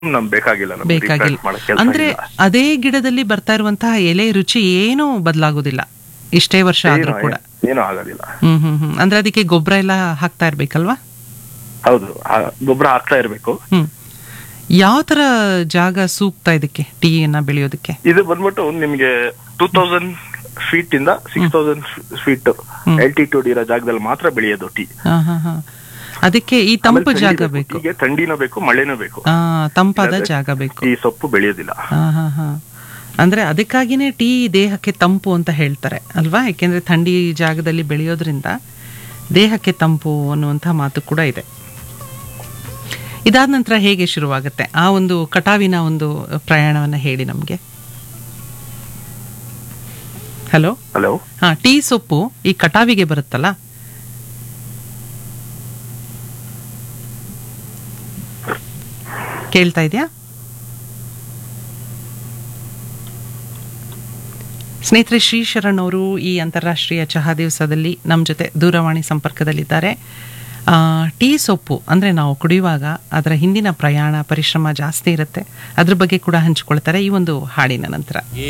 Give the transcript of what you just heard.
ನಮ್ಗೆ ಬೇಕಾಗಿಲ್ಲ ನಮ್ಗೆ ಬೇಕಾಗಿಲ್ಲ replant ಮಾಡೋ ಕೆಲ್ಸ ಅಂದ್ರೆ ಇಲ್ಲ. ಅದೇ ಗಿಡದಲ್ಲಿ ಬರ್ತಾ ಇರುವಂತಹ ಎಲೆ ರುಚಿ ಏನೂ ಬದಲಾಗೋದಿಲ್ಲ ಇಷ್ಟೇ ವರ್ಷ ಆದ್ರೂ ಏನು ಕೂಡ ಏನೂ ಆಗೋದಿಲ್ಲ ಹ್ಮ್ ಹ್ಮ್ ಹ್ಮ್ ಅಂದ್ರೆ ಅದಕ್ಕೆ ಗೊಬ್ಬರ ಎಲ್ಲ ಹಾಕ್ತಾ ಇರ್ಬೇಕಲ್ವಾ ಹೌದು ಆ ಗೊಬ್ಬರ ಹಾಕ್ತಾ ಇರ್ಬೇಕು ಹ್ಮ್ ಯಾವ ತರ ಜಾಗ ಸೂಕ್ತ ಇದಕ್ಕೆ ಟೀಯನ್ನ ಬೆಳೆಯೋದಕ್ಕೆ ಇದು ಬಂದ್ಬಿಟ್ಟು ನಿಮ್ಗೆ ಟೂ ತೌಸಂಡ್ ಫೀಟ್ ಇಂದ ಸಿಕ್ಸ್ ತೌಸಂಡ್ ಫೀಟ್ ಆಲ್ಟಿಟ್ಯೂಡ್ ಇರೋ ಜಾಗದಲ್ಲಿ ಮಾತ್ರ ಬೆಳೆಯೋದು ಟೀ ಹಾ ಹಾ ಹಾ ಅದಕ್ಕೆ ಈ ತಂಪು ಜಾಗ ಬೇಕು ಟೀಗೆ ಥಂಡಿನೂ ಬೇಕು ಮಳೆನೂ ಬೇಕು ಆ ತಂಪಾದ ಜಾಗ ಬೇಕು ಈ ಸೊಪ್ಪು ಬೆಳೆಯೋದಿಲ್ಲ ಹಾ ಹಾ ಹಾ ಅಂದ್ರೆ ಅದಕ್ಕಾಗಿನೇ ಟೀ ದೇಹಕ್ಕೆ ತಂಪು ಅಂತ ಹೇಳ್ತಾರೆ ಅಲ್ವಾ ಯಾಕೆಂದ್ರೆ ಥಂಡಿ ಜಾಗದಲ್ಲಿ ಬೆಳೆಯೋದ್ರಿಂದ ದೇಹಕ್ಕೆ ತಂಪು ಅನ್ನುವಂಥ ಮಾತು ಕೂಡ ಇದೆ ಇದಾದ ನಂತರ ಹೇಗೆ ಶುರುವಾಗುತ್ತೆ ಆ ಒಂದು ಕಟಾವಿನ ಒಂದು ಪ್ರಯಾಣವನ್ನ ಹೇಳಿ ನಮಗೆ ಹಲೋ ಹಲೋ ಹಾ ಟೀ ಸೊಪ್ಪು ಈ ಕಟಾವಿಗೆ ಬರುತ್ತಲ್ಲ ಕೇಳ್ತಾ ಇದೆಯಾ ಸ್ನೇಹಿತರೆ ಶ್ರೀ ಶರಣ್ ಅವರು ಈ ಅಂತಾರಾಷ್ಟ್ರೀಯ ಚಹಾ ದಿವಸದಲ್ಲಿ ನಮ್ಮ ಜೊತೆ ದೂರವಾಣಿ ಸಂಪರ್ಕದಲ್ಲಿದ್ದಾರೆ ಆ, ಟೀ ಸೊಪ್ಪು ಅಂದರೆ ನಾವು ಕುಡಿಯುವಾಗ ಅದರ ಹಿಂದಿನ ಪ್ರಯಾಣ ಪರಿಶ್ರಮ ಜಾಸ್ತಿ ಇರುತ್ತೆ ಅದ್ರ ಬಗ್ಗೆ ಕೂಡ ಹಂಚಿಕೊಳ್ತಾರೆ ಈ ಒಂದು ಹಾಡಿನ ನಂತರ